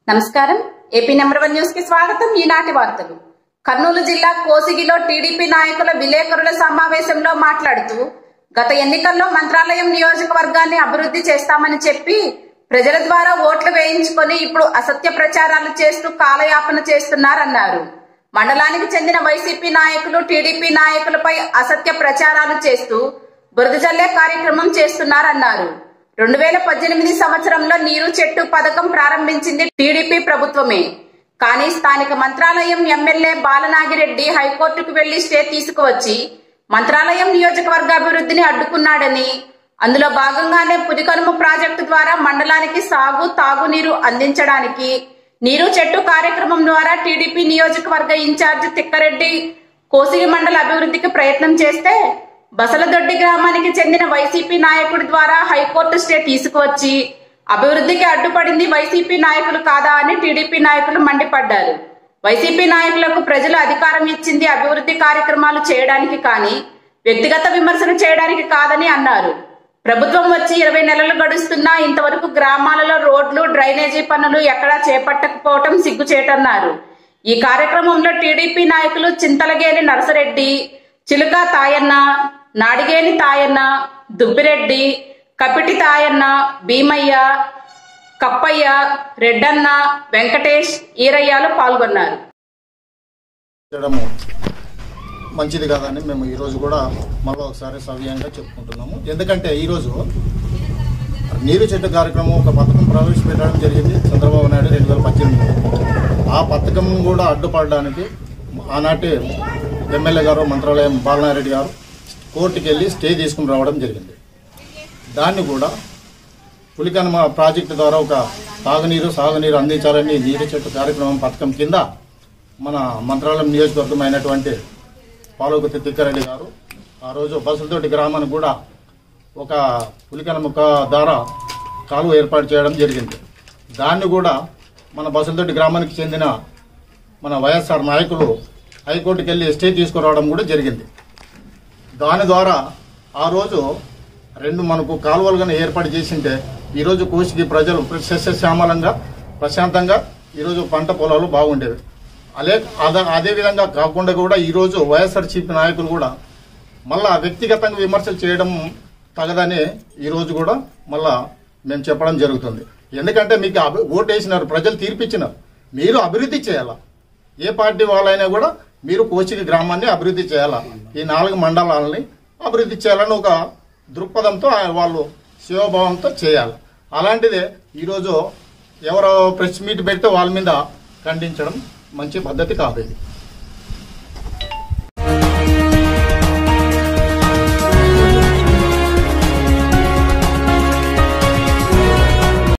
నమస్కారం AP number one news కి స్వాగతం ఈనాటి వార్తలు కర్నూలు జిల్లా కోసిగిలో టీడీపీ నాయకుల విలేకరుల సమావేశంలో మాట్లాడుతూ గత ఎన్నికల్లో మంత్రాలయం నియోజకవర్గాన్ని అభివృద్ధి చేస్తామని చెప్పి ప్రజల ద్వారా ఓట్లు వేయించుకొని ఇప్పుడు అసత్య ప్రచారాలు చేస్తూ కాలయాపన చేస్తున్నారన్నారు మండలానికి చెందిన వైసీపీ నాయకులు టీడీపీ నాయకులపై అసత్య ప్రచారాలు చేస్తూ బురద జల్లే కార్యక్రమం చేస్తున్నారన్నారు రెండు వేల పద్దెనిమిది సంవత్సరంలో నీరు చెట్టు పథకం ప్రారంభించింది టీడీపీ ప్రభుత్వమే కానీ స్థానిక మంత్రాలయం ఎమ్మెల్యే బాలనాగిరెడ్డి హైకోర్టుకు వెళ్లి స్టే తీసుకువచ్చి మంత్రాలయం నియోజకవర్గ అభివృద్ధిని అడ్డుకున్నాడని అందులో భాగంగానే పులికనుమ ప్రాజెక్టు ద్వారా మండలానికి సాగు తాగునీరు అందించడానికి నీరు చెట్టు కార్యక్రమం ద్వారా టీడీపీ నియోజకవర్గ ఇన్ఛార్జ్ తిక్కరెడ్డి కోసిగి మండల అభివృద్ధికి ప్రయత్నం చేస్తే బసలదొడ్డి గ్రామానికి చెందిన వైసీపీ నాయకుడి ద్వారా హైకోర్టు స్టే తీసుకువచ్చి అభివృద్ధికి అడ్డుపడింది వైసీపీ నాయకులు కాదా అని టీడీపీ నాయకులు మండిపడ్డారు వైసీపీ నాయకులకు ప్రజలు అధికారం ఇచ్చింది అభివృద్ధి కార్యక్రమాలు చేయడానికి కానీ వ్యక్తిగత విమర్శన చేయడానికి కాదని అన్నారు ప్రభుత్వం వచ్చి ఇరవై నెలలు గడుస్తున్నా ఇంతవరకు గ్రామాలలో రోడ్లు డ్రైనేజీ పనులు ఎక్కడా చేపట్టకపోవటం సిగ్గుచేటన్నారు ఈ కార్యక్రమంలో టీడీపీ నాయకులు చింతలగేని నరసరెడ్డి చిలుక తాయన్న నాడిగేని తాయన్న దుబ్బిరెడ్డి కపిటి తాయన్న భీమయ్య కప్పయ్య రెడ్డన్న వెంకటేష్ ఈరయ్యాలు పాల్గొన్నారు చేయడము మంచిది కాదని మేము ఈరోజు కూడా మళ్ళీ ఒకసారి సవ్యంగా చెప్పుకుంటున్నాము ఎందుకంటే ఈరోజు నీరు చెట్టు కార్యక్రమం ఒక పథకం ప్రవేశపెట్టడం జరిగింది చంద్రబాబు నాయుడు రెండు వేల పద్దెనిమిది ఆ పథకం కూడా అడ్డుపడడానికి ఆనాటి ఎమ్మెల్యే గారు మంత్రాలయం బాలనారెడ్డి గారు కోర్టుకి వెళ్ళి స్టే తీసుకుని రావడం జరిగింది దాన్ని కూడా పులికనుమ ప్రాజెక్టు ద్వారా ఒక తాగునీరు సాగునీరు అందించాలని నీరు చెట్టు కార్యక్రమం పథకం కింద మన మంత్రాలయం నియోజకవర్గం అయినటువంటి పాలకుతి తిక్కారెడ్డి గారు ఆ రోజు బసులతోటి గ్రామానికి కూడా ఒక పులికనముక ద్వారా కాలువ ఏర్పాటు చేయడం జరిగింది దాన్ని కూడా మన బసులతోటి గ్రామానికి చెందిన మన వైఎస్ఆర్ నాయకులు హైకోర్టుకి వెళ్ళి స్టే తీసుకురావడం కూడా జరిగింది దాని ద్వారా ఆ రోజు రెండు మనకు కాలువలుగానే ఏర్పాటు చేసింటే ఈరోజు కోసికి ప్రజలు సస్యశ్యామలంగా ప్రశాంతంగా ఈరోజు పంట పొలాలు బాగుండేవి అదే అద- అదే విధంగా కాకుండా కూడా ఈరోజు వైఎస్ఆర్సీపీ నాయకులు కూడా మళ్ళా వ్యక్తిగతంగా విమర్శలు చేయడం తగదని ఈరోజు కూడా మళ్ళా మేము చెప్పడం జరుగుతుంది ఎందుకంటే మీకు అభి- ఓటు వేసినారు ప్రజలు తీర్పిచ్చినారు మీరు అభివృద్ధి చేయాలా ఏ పార్టీ వాళ్ళైనా కూడా మీరు కోచికి గ్రామాన్ని అభివృద్ధి చేయాలా ఈ నాలుగు మండలాలని అభివృద్ధి చేయాలని ఒక దృక్పథంతో ఆ- వాళ్ళు శివభావంతో చేయాలి అలాంటిదే ఈరోజు ఎవరో ప్రెస్ మీట్ పెడితే వాళ్ళ మీద ఖండించడం మంచి పద్ధతి కాదు ఇది